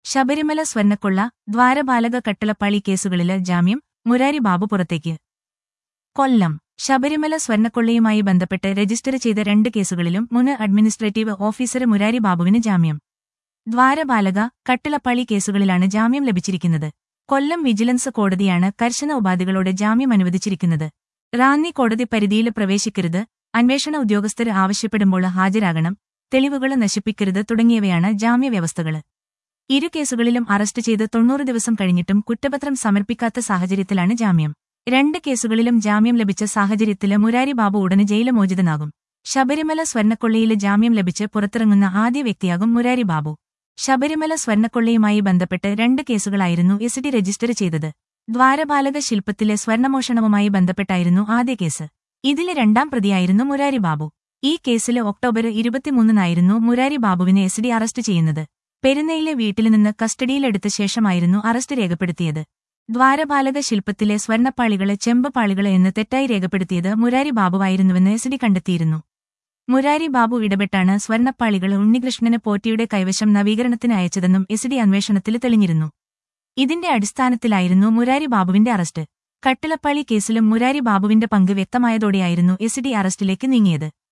ശബരിമല സ്വർണ്ണക്കൊള്ള ദ്വാരപാലക കട്ടളപ്പാളി കേസുകളില് ജാമ്യം മുരാരി ബാബു പുറത്തേക്ക് കൊല്ലം ശബരിമല സ്വർണ്ണക്കൊള്ളയുമായി ബന്ധപ്പെട്ട് രജിസ്റ്റർ ചെയ്ത രണ്ട് കേസുകളിലും മുൻ അഡ്മിനിസ്ട്രേറ്റീവ് ഓഫീസർ മുരാരി ബാബുവിന് ജാമ്യം ദ്വാരപാലക കട്ടിളപ്പാളി കേസുകളിലാണ് ജാമ്യം ലഭിച്ചിരിക്കുന്നത് കൊല്ലം വിജിലൻസ് കോടതിയാണ് കർശന ഉപാധികളോടെ ജാമ്യം അനുവദിച്ചിരിക്കുന്നത് റാന്നി കോടതി പരിധിയിൽ പ്രവേശിക്കരുത് അന്വേഷണ ഉദ്യോഗസ്ഥർ ആവശ്യപ്പെടുമ്പോൾ ഹാജരാകണം തെളിവുകൾ നശിപ്പിക്കരുത് തുടങ്ങിയവയാണ് ജാമ്യവ്യവസ്ഥകള് ഇരു കേസുകളിലും അറസ്റ്റ് ചെയ്ത് തൊണ്ണൂറ് ദിവസം കഴിഞ്ഞിട്ടും കുറ്റപത്രം സമർപ്പിക്കാത്ത സാഹചര്യത്തിലാണ് ജാമ്യം രണ്ട് കേസുകളിലും ജാമ്യം ലഭിച്ച സാഹചര്യത്തില് മുരാരി ബാബു ഉടന് ജയില് മോചിതനാകും ശബരിമല സ്വർണ്ണക്കൊള്ളയില് ജാമ്യം ലഭിച്ച് പുറത്തിറങ്ങുന്ന ആദ്യ വ്യക്തിയാകും മുരാരി ബാബു ശബരിമല സ്വർണ്ണക്കൊള്ളയുമായി ബന്ധപ്പെട്ട് രണ്ട് കേസുകളായിരുന്നു എസ് ഡി രജിസ്റ്റർ ചെയ്തത് ദ്വാരപാലക ശില്പത്തിലെ സ്വർണ്ണമോഷണവുമായി ബന്ധപ്പെട്ടായിരുന്നു ആദ്യ കേസ് ഇതിലെ രണ്ടാം പ്രതിയായിരുന്നു മുരാരി ബാബു ഈ കേസില് ഒക്ടോബർ ഇരുപത്തിമൂന്നിനായിരുന്നു മുരാരി ബാബുവിനെ എസ് ഡി അറസ്റ്റ് ചെയ്യുന്നത് പെരുന്നയിലെ വീട്ടിൽനിന്ന് കസ്റ്റഡിയിലെടുത്ത ശേഷമായിരുന്നു അറസ്റ്റ് രേഖപ്പെടുത്തിയത് ദ്വാരപാലക ശില്പത്തിലെ സ്വർണ്ണപ്പാളികള് ചെമ്പ് എന്ന് തെറ്റായി രേഖപ്പെടുത്തിയത് മുരാരി ബാബുവായിരുന്നുവെന്ന് എസ് ഡി കണ്ടെത്തിയിരുന്നു മുരാരി ബാബു ഇടപെട്ടാണ് സ്വർണ്ണപ്പാളികൾ ഉണ്ണികൃഷ്ണന് പോറ്റിയുടെ കൈവശം നവീകരണത്തിന് അയച്ചതെന്നും എസ് ഡി അന്വേഷണത്തിൽ തെളിഞ്ഞിരുന്നു ഇതിന്റെ അടിസ്ഥാനത്തിലായിരുന്നു മുരാരി ബാബുവിന്റെ അറസ്റ്റ് കട്ടിളപ്പാളി കേസിലും മുരാരി ബാബുവിന്റെ പങ്ക് വ്യക്തമായതോടെയായിരുന്നു എസ് ഡി അറസ്റ്റിലേക്ക് നീങ്ങിയത്